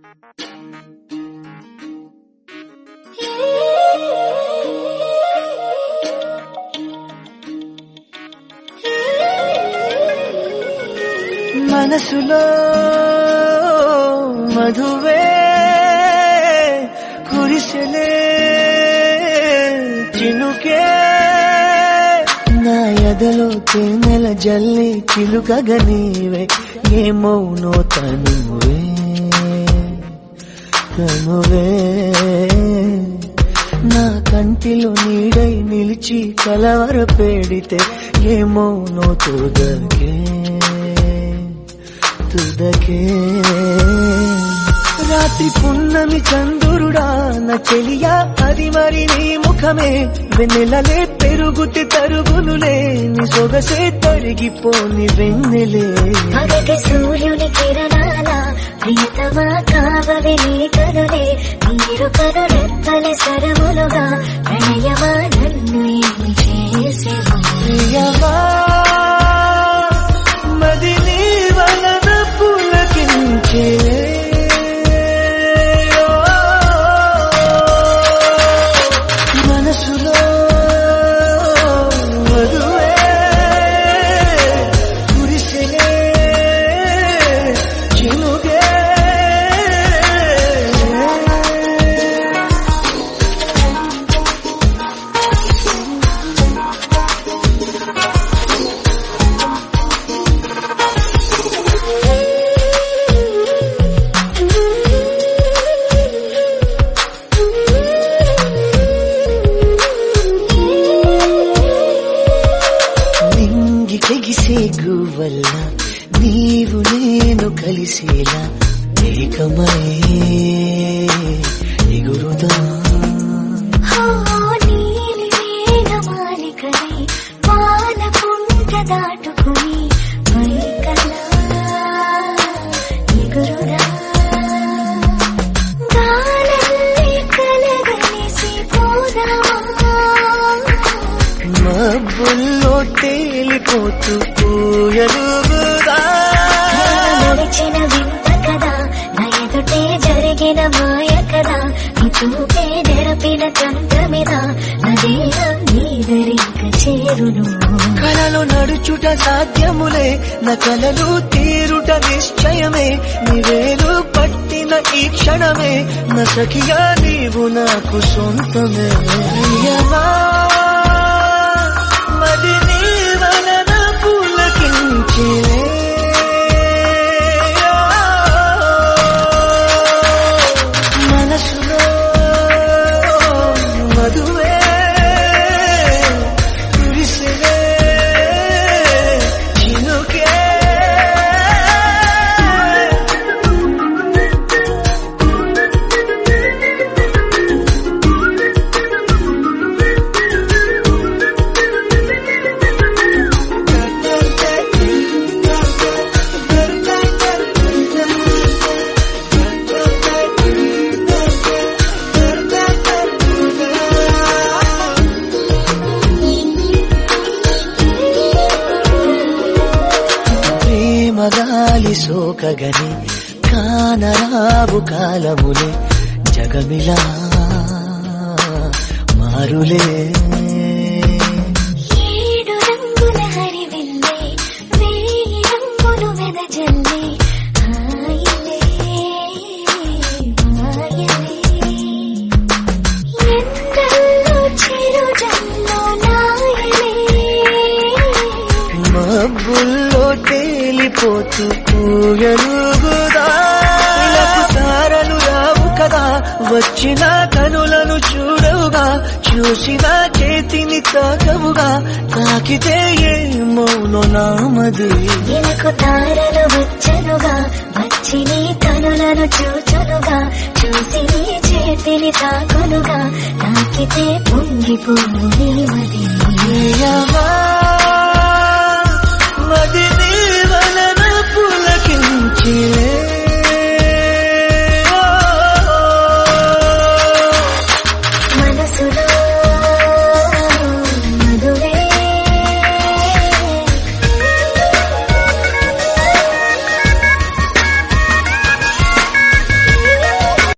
మనసులో మధువే కురిసెలే చినుకే నా ఎదలో తేనెల జల్లి చిలుకగా నీవే ఏమౌనో తనువే తనువే నా కంటిలో నీడై నిలిచి కలవర పెడితే ఏమౌనో తుదకే తుదకే రాత్రి పున్నమి చందురుడా నా చెలియా అది మరి నీ ముఖమే వెన్నెలలే పెరుగుతి తరుగునులే నీ సొగసే తరిగిపోని వెన్నెలే పగటి సూర్యుని కిరణాల ప్రియతమా కావవి నీ కనులే మీరు కనురెత్తలి సరములుగా ప్రణయమా నన్ను ఏమి చేసేవా ప్రియమా మది నీ వలన పులకించే మనసులో మధువే కురిసెలే చినుగే నింగి తెగిసే గువల్ల నీవు నేను కలిసేలా ఏకమై ఎగురుదా హో నీలి మేఘమాలికలై పాల పుంట దాటుకుని పైకలా ఎగురుదా గాలల్లి కలగలిసి పోదామా మబ్బుల్లో తేలిపోతూ పూయలుగుదా నడిచిన వింత కదా నా ఎదుటే జరిగిన మాయ కదా నీ చూపే నెరపిన చంద్రమిద నదిగా నీదరింక చేరును కలలో నడుచుట సాధ్యములే నా కలలు తీరుట నిశ్చయమే నివేలు పట్టిన ఈ క్షణమే నా సఖియా నీవు నాకు సొంతమే ప్రియమా, మది నీ వలన పులకించే మనసులో మధువే కురిసెలే చినుకే ప్రేమ గాలి సోకగని కానరావు కాలములే జగమిలా మారులే ఏడు రంగుల హరివిల్లే వేయి రంగులు వెదజల్లే హాయిలే మాయలే ఎండల్లో చిరుజల్లో నాయలే మబ్బుల్లో తేలిపోతూ పూయలుగుదా ఇలకు తారలు రావు కదా వచ్చిన కనులను చూడవుగా చూసిన చేతిని తాకవుగా తాకితే ఏ మౌనో నామది ఎనకు తారలు వచ్చనుగా వచ్చి నీ కనులను చూచునుగా చూసి నీ చేతిని తాకునుగా తాకితే పొంగిపోను నీ మది ప్రియమా, మది